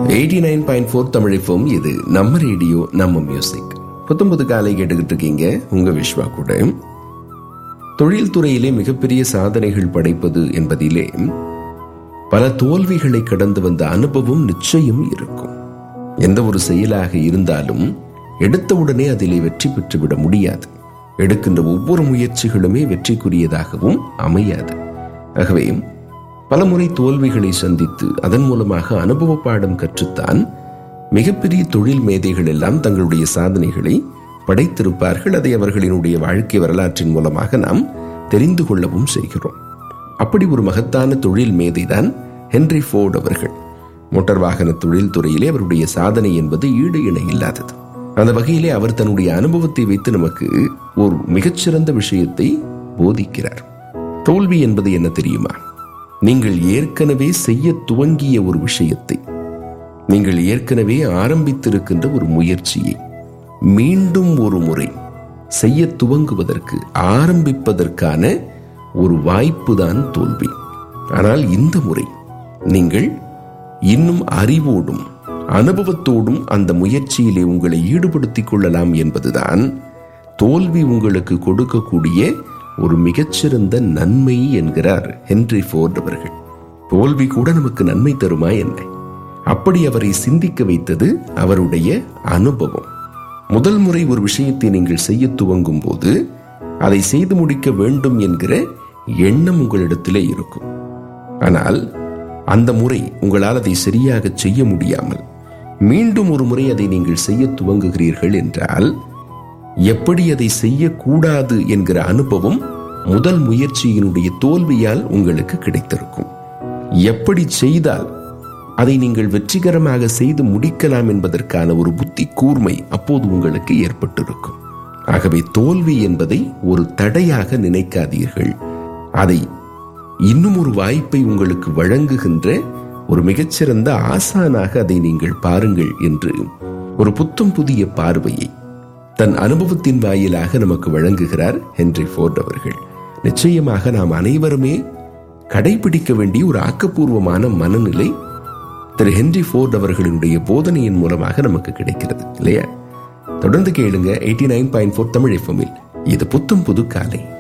eighty nine point four தமிழிஃபோம் இது நம்ம ரேடியோ நம்ம மியூசிக் புத்தம்பது காலை கேட்டுக்கிட்டு இருக்கீங்க உங்க விஸ்வா கூட தொழில் துறையிலே மிகப்பெரிய சாதனைகள் படைப்பது என்பதிலே பல தோல்விகளை கடந்து வந்த அனுபவம் நிச்சயம் இருக்கும் எந்த ஒரு செயலாக இருந்தாலும் எடுத்தவுடனே அதிலே வெற்றி பெற்றுவிட முடியாது எடுக்கின்ற ஒவ்வொரு முயற்சிகளுமே வெற்றிக்குரியதாகவும் அமையாது ஆகவே பலமுறை தோல்விகளை சந்தித்து அதன் மூலமாக அனுபவ பாடம் கற்றுத்தான் மிகப்பெரிய தொழில் மேதைகள் எல்லாம் தங்களுடைய சாதனைகளை படைத்திருப்பார்கள் அதை அவர்களினுடைய வாழ்க்கை வரலாற்றின் மூலமாக நாம் தெரிந்து கொள்ளவும் செய்கிறோம் அப்படி ஒரு மகத்தான தொழில் மேதைதான் ஹென்ரி ஃபோர்ட் அவர்கள் மோட்டார் வாகன தொழில் துறையிலே அவருடைய சாதனை என்பது ஈடு இணை இல்லாதது அந்த வகையிலே அவர் தன்னுடைய அனுபவத்தை வைத்து நமக்கு ஒரு மிகச்சிறந்த விஷயத்தை போதிக்கிறார் தோல்வி என்பது என்ன தெரியுமா நீங்கள் ஏற்கனவே செய்ய துவங்கிய ஒரு விஷயத்தை நீங்கள் ஏற்கனவே ஆரம்பித்திருக்கின்ற ஒரு முயற்சியை மீண்டும் ஒரு முறை செய்ய துவங்குவதற்கு ஆரம்பிப்பதற்கான ஒரு வாய்ப்பு தான் தோல்வி ஆனால் இந்த முறை நீங்கள் இன்னும் அறிவோடும் அனுபவத்தோடும் அந்த முயற்சியிலே உங்களை ஈடுபடுத்திக் கொள்ளலாம் என்பதுதான் தோல்வி உங்களுக்கு கொடுக்கக்கூடிய ஒரு மிகச்சிறந்த நன்மை என்கிறார் ஹென்ரி ஃபோர்ட் அவர்கள் தோல்வி கூட நமக்கு நன்மை தருமா என்ன அப்படி அவரை சிந்திக்க வைத்தது அவருடைய அனுபவம் முதல் முறை ஒரு விஷயத்தை நீங்கள் செய்ய துவங்கும் போது அதை செய்து முடிக்க வேண்டும் என்கிற எண்ணம் உங்களிடத்திலே இருக்கும் ஆனால் அந்த முறை உங்களால் அதை சரியாக செய்ய முடியாமல் மீண்டும் ஒரு முறை அதை நீங்கள் செய்ய துவங்குகிறீர்கள் என்றால் எப்படி அதை செய்யக்கூடாது என்கிற அனுபவம் முதல் முயற்சியினுடைய தோல்வியால் உங்களுக்கு கிடைத்திருக்கும் எப்படி செய்தால் அதை நீங்கள் வெற்றிகரமாக செய்து முடிக்கலாம் என்பதற்கான ஒரு புத்தி கூர்மை அப்போது உங்களுக்கு ஏற்பட்டிருக்கும் ஆகவே தோல்வி என்பதை ஒரு தடையாக நினைக்காதீர்கள் அதை இன்னும் ஒரு வாய்ப்பை உங்களுக்கு வழங்குகின்ற ஒரு மிகச்சிறந்த ஆசானாக அதை நீங்கள் பாருங்கள் என்று ஒரு புத்தம் புதிய பார்வையை தன் அனுபவத்தின் வாயிலாக நமக்கு வழங்குகிறார் ஹென்ரி ஃபோர்ட் அவர்கள் நிச்சயமாக நாம் அனைவருமே கடைபிடிக்க வேண்டிய ஒரு ஆக்கப்பூர்வமான மனநிலை திரு ஹென்ரி ஃபோர்ட் அவர்களினுடைய போதனையின் மூலமாக நமக்கு கிடைக்கிறது இல்லையா தொடர்ந்து கேளுங்க eighty nine point four Tamil எஃப்எம்மில் இது புத்தம் புது காலை